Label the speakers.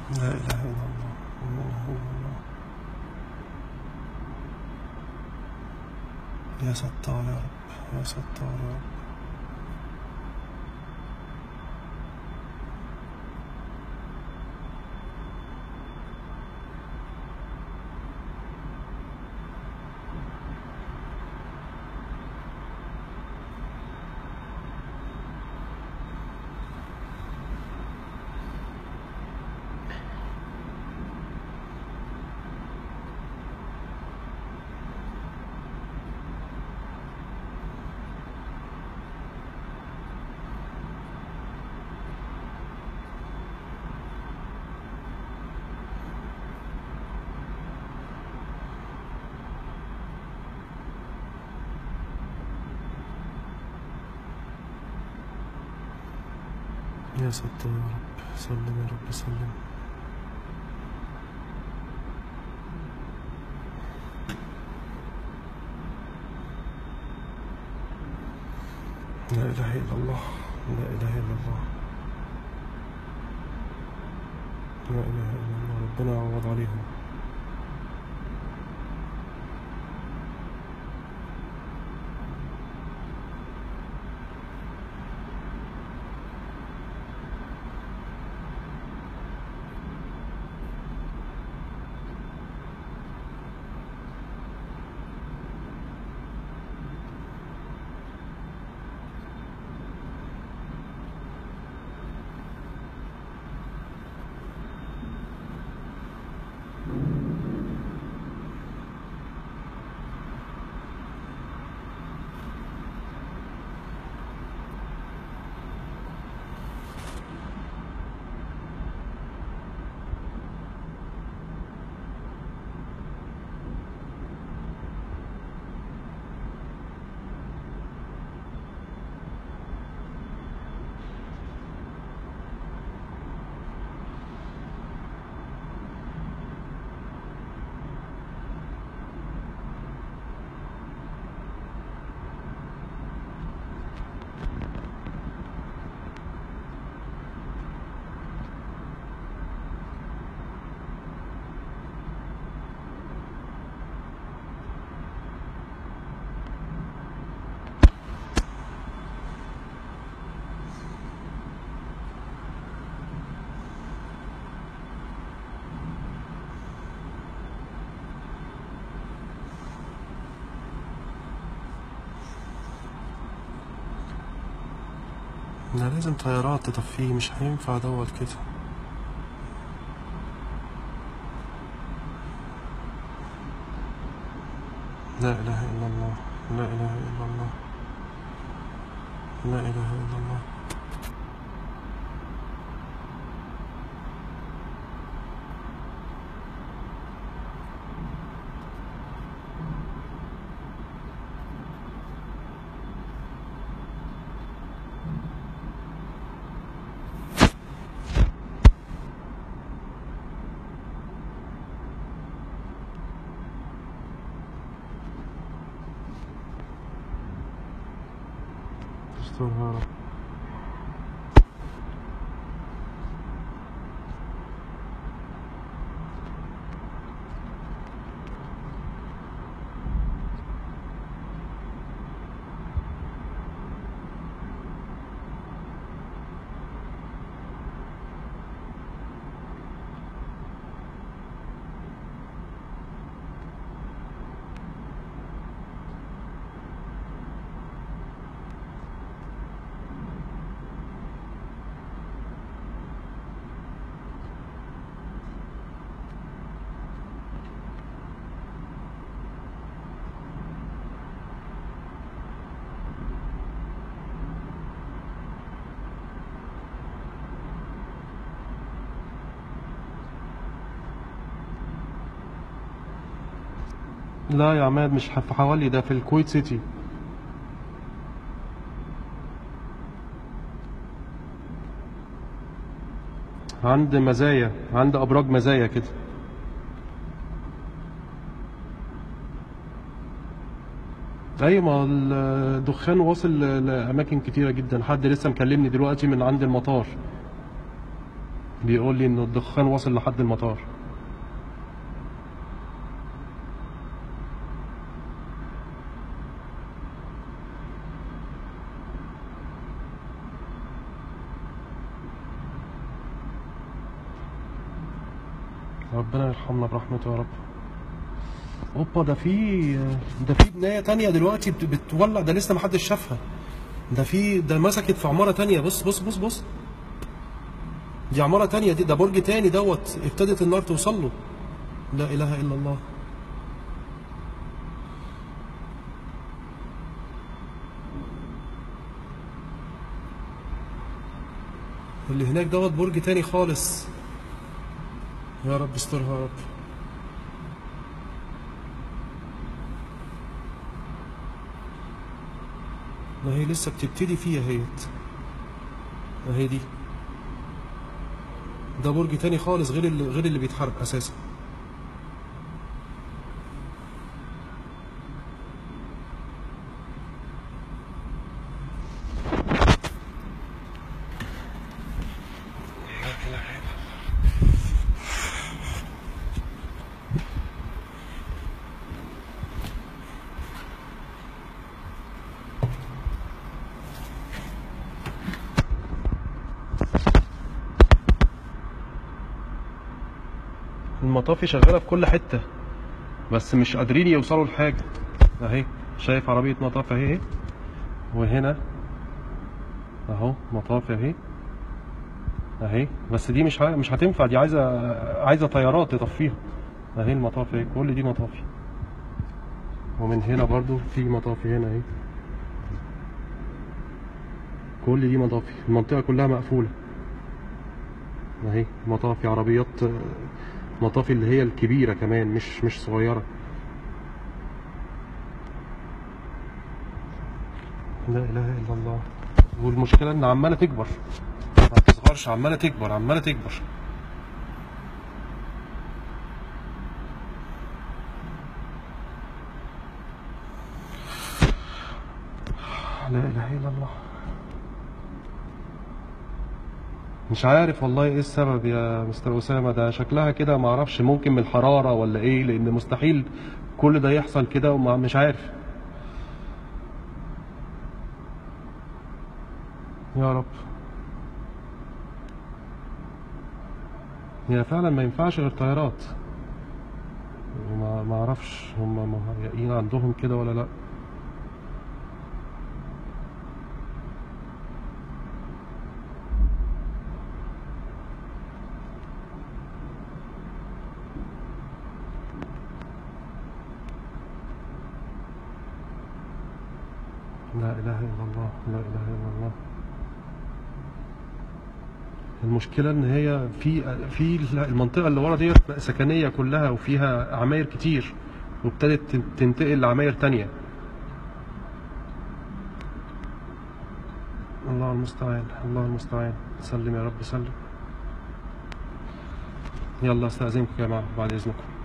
Speaker 1: لا إله إلا الله لا إله إلا الله يا ستار يا رب يا ستار يا رب يا ستار يا رب سلم يا رب سلم لا إله إلا الله لا إله إلا الله لا إله إلا الله ربنا يعوض عليهم ده لازم طيارات تطفيه مش هينفع دوت كده لا إله إلا الله لا إله إلا الله لا إله إلا الله استرها يا رب لا يا عماد مش في حوالي ده في الكويت سيتي عند مزايا عند ابراج مزايا كده ايوه ما الدخان واصل ل- لاماكن كتيره جدا حد لسه مكلمني دلوقتي من عند المطار بيقول لي انه الدخان واصل لحد المطار ربنا يرحمنا برحمته يا رب اوبا ده في ده في بنايه تانية دلوقتي بت- بتولع ده لسه محدش شافها ده في ده مسكت في عماره تانية بص بص بص بص دي عماره تانية دي ده برج تاني دوت ابتدت النار توصل له لا اله الا الله اللي هناك دوت برج تاني خالص يا رب استرها يا رب ما هي لسه بتبتدي فيها هيت اهي دي ده برج تاني خالص غير اللي غير اللي بيتحرق اساسا المطافي شغاله في كل حته بس مش قادرين يوصلوا لحاجه اهي شايف عربيه مطافي اهي اهي. وهنا اهو مطافي اهي اهي بس دي مش ه- مش هتنفع دي عايزه عايزه طيارات تطفيها اهي المطافي اهي كل دي مطافي ومن هنا برضو في مطافي هنا اهي كل دي مطافي المنطقه كلها مقفوله اهي مطافي عربيات مطافي اللي هي الكبيره كمان مش مش صغيره لا اله الا الله والمشكله ان عماله تكبر ما بتصغرش عماله تكبر عماله تكبر لا اله الا الله مش عارف والله ايه السبب يا مستر اسامه ده شكلها كده ما اعرفش ممكن من الحراره ولا ايه لان مستحيل كل ده يحصل كده وما مش عارف يا رب هي فعلا ما ينفعش غير طيارات وما ما اعرفش هم مهيئين عندهم كده ولا لا لا اله الا الله لا اله الا الله المشكلة إن هي في في المنطقة اللي ورا ديت سكنية كلها وفيها عماير كتير وابتدت تنتقل لعماير تانية الله المستعان الله المستعان سلم يا رب سلم يلا استأذنكم يا جماعة بعد إذنكم